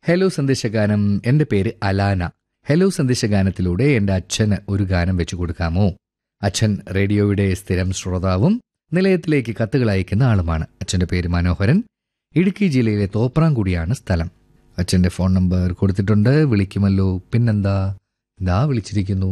Hello സന്ദേശഗാനം എൻ്റെ പേര് Alana hello സന്ദേശഗാനത്തിലൂടെ എൻ്റെ അച്ഛന് ഒരു ഗാനം വെച്ചു കൊടുക്കാമോ അച്ഛൻ റേഡിയോയുടെ സ്ഥിരം ശ്രോതാവും നിലയത്തിലേക്ക് കത്തുകൾ അയക്കുന്ന ആളുമാണ് അച്ഛൻ്റെ പേര് മനോഹരൻ ഇടുക്കി ജില്ലയിലെ തോപ്രാംകുടിയാണ് സ്ഥലം അച്ഛൻ്റെ ഫോൺ നമ്പർ കൊടുത്തിട്ടുണ്ട് വിളിക്കുമല്ലോ പിന്നെന്താ ഇതാ വിളിച്ചിരിക്കുന്നു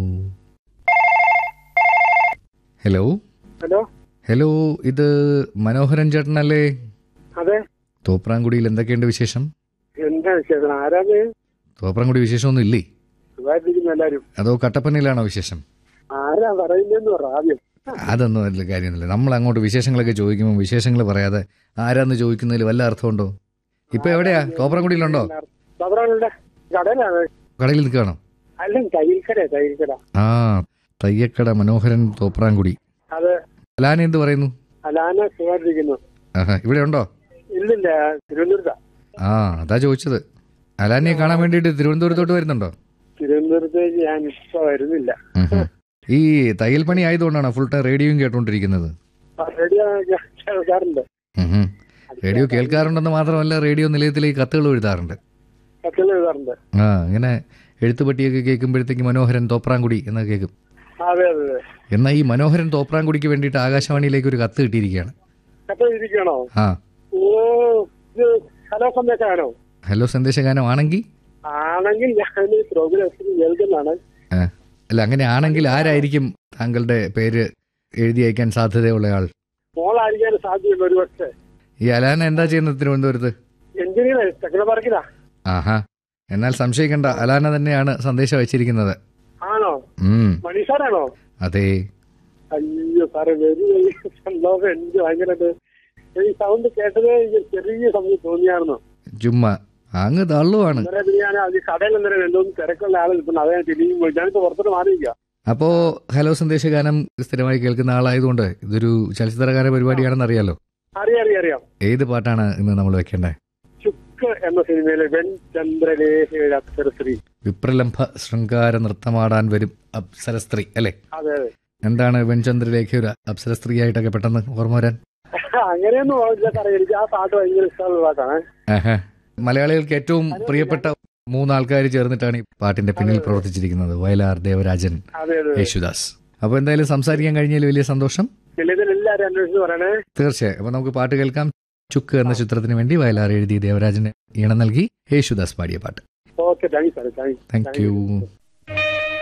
ഹലോ ഹലോ ഹലോ ഇത് മനോഹരൻ ചേട്ടനല്ലേ അതെ തോപ്രാംകുടിയിൽ എന്തൊക്കെയുണ്ട് വിശേഷം എന്താ വിശേഷം ആരാണ് തോപ്രാംകുടി വിശേഷമൊന്നും ഇല്ലേ സുഖമായിട്ടിരിക്കുന്നു എല്ലാരും അതോ കട്ടപ്പനയിലാണോ വിശേഷം ആരാ പറയുന്നതെന്ന് പറ ആദ്യം അതൊന്നും വലിയ കാര്യമൊന്നുമില്ല നമ്മൾ അങ്ങോട്ട് വിശേഷങ്ങളൊക്കെ ചോദിക്കുമ്പോൾ വിശേഷങ്ങൾ പറയാതെ ആരാന്ന് ചോദിക്കുന്നതിൽ വല്ല അർത്ഥമുണ്ടോ ഇപ്പൊ എവിടെയാ തോപ്രാംകുടിയിലുണ്ടോ സബറാനുണ്ട് കടയിലാണ് കടയിൽ നിൽക്കുകയാണോ അല്ല തയ്യൽക്കട തയ്യൽക്കട ആ തയ്യക്കട മനോഹരൻ തോപ്രാംകുടി അത് അലാന എന്ത് പറയുന്നു അലാന സുഖമായിട്ടിരിക്കുന്നു ആഹാ ഇവിടെ ഉണ്ടോ ഇല്ലില്ല തിരുവനന്തപുരത്താ ആ അതാ ചോദിച്ചത് അലാനയെ കാണാൻ വേണ്ടിയിട്ട് തിരുവനന്തപുരത്തോട്ട് വരുന്നുണ്ടോ തിരുവനന്തപുരത്തേക്ക് ഞാൻ ഇപ്പൊ വരുന്നില്ല ഉം ഹും. ഈ തയ്യൽ പണി ആയതുകൊണ്ടാണ് ഫുൾ ടൈം റേഡിയോയും കേട്ടോണ്ടിരിക്കുന്നത് ആ, റേഡിയോ കേൾക്കാറുണ്ട് ഉം ഹും. റേഡിയോ കേൾക്കാറുണ്ടെന്ന് മാത്രമല്ല റേഡിയോ നിലയത്തിലേക്ക് കത്തുകൾ എഴുതാറുണ്ട് കത്തുകൾ എഴുതാറുണ്ട് ആ ഇങ്ങനെ എഴുത്തുപട്ടിയൊക്കെ കേൾക്കുമ്പോഴത്തേക്ക് മനോഹരൻ തോപ്രാംകുടി എന്നൊക്കെ കേൾക്കും അതെ അതെ അതെ എന്നാൽ ഈ മനോഹരൻ തോപ്രാംകുടിക്ക് വേണ്ടിയിട്ട് ആകാശവാണിയിലേക്ക് ഒരു കത്ത് കിട്ടിയിരിക്കുകയാണ് കത്ത് ഇരിക്കണോ ആ ഓ ഇത് ഹലോ സന്ദേശമാണോ ഹലോ സന്ദേശഗാനം ആണെങ്കിൽ ആണെങ്കിൽ ഞാൻ ഈ പ്രോഗ്രാം കേൾക്കുന്നതാണ് ആ, അല്ല അങ്ങനെ ആണെങ്കിൽ ആരായിരിക്കും താങ്കളുടെ പേര് എഴുതി അയക്കാൻ സാധ്യതയുള്ള ആൾ മോളായിരിക്കാൻ സാധ്യതയുണ്ട് ഒരു പക്ഷേ ഈ അലാന എന്താ ചെയ്യുന്നത് തിരുവനന്തപുരത്ത് എഞ്ചിനീയർ ടെക്നോ പാർക്കിലാ ആഹാ എന്നാൽ സംശയിക്കേണ്ട അലാന തന്നെയാണ് സന്ദേശം അയച്ചിരിക്കുന്നത് ആണോ ഉം മണീഷാറാണോ അതെ അയ്യോ സാറേ വെരി വെരി സന്തോഷം എനിക്ക് ഭയങ്കരമായിട്ട് ഈ സൗണ്ട് കേട്ടതേ എനിക്ക് ചെറിയ സമയം തോന്നിയായിരുന്നു ചുമ്മാ അങ്ങ് തള്ളുവാണ് ഇന്നലെ പിന്നെ ഞാൻ അത് കടയിൽ ഇന്നലെ രണ്ടുമൂന്ന് തിരക്കുള്ള ആൾ നിൽക്കുന്നു അതേ തിരിഞ്ഞു പോയി ഞാനിപ്പോ പുറത്തോട്ട് മാറിയിരിക്കുക അപ്പോ ഹലോ സന്ദേശഗാനം സ്ഥിരമായി കേൾക്കുന്ന ആളായതുകൊണ്ട് ഇതൊരു ചലച്ചിത്രഗാന പരിപാടിയാണെന്ന് അറിയാലോ അറിയാം അറിയാം അറിയാം ഏത് പാട്ടാണ് ഇന്ന് നമ്മൾ വെക്കേണ്ടത് ചുക്ക് എന്ന സിനിമയിലെ വെൺ ചന്ദ്രലേഖയുടെ അക്ഷരശ്രീ വിപ്രലംഭ ശൃംഗാര നൃത്തമാടാൻ വരും അപ്സരസ്ത്രീ അല്ലെ അതെ അതെ എന്താണ് വെൺചന്ദ്രലേഖ ഒരു അപ്സരസ്ത്രീ ആയിട്ടൊക്കെ പെട്ടെന്ന് ഓർമ്മ വരാൻ അങ്ങനെയൊന്നും ആവില്ല സാറേ എനിക്ക് ആ പാട്ട് ഭയങ്കര ഇഷ്ടമുള്ള പാട്ടാണ് ആഹാ. മലയാളികൾക്ക് ഏറ്റവും പ്രിയപ്പെട്ട മൂന്നാൾക്കാർ ചേർന്നിട്ടാണ് ഈ പാട്ടിന്റെ പിന്നിൽ പ്രവർത്തിച്ചിരിക്കുന്നത് വയലാർ ദേവരാജൻ അതെ അതെ യേശുദാസ് അപ്പൊ എന്തായാലും സംസാരിക്കാൻ കഴിഞ്ഞാൽ വലിയ സന്തോഷം ഇതിൽ എല്ലാവരും അന്വേഷിച്ച് പറയണേ തീർച്ചയായും അപ്പൊ നമുക്ക് പാട്ട് കേൾക്കാം ചുക്ക് എന്ന ചിത്രത്തിന് വേണ്ടി വയലാർ എഴുതി ദേവരാജന് ഈണം നൽകി യേശുദാസ് പാടിയ പാട്ട് ഓക്കെ താങ്ക് യു സാറേ താങ്ക് താങ്ക് യു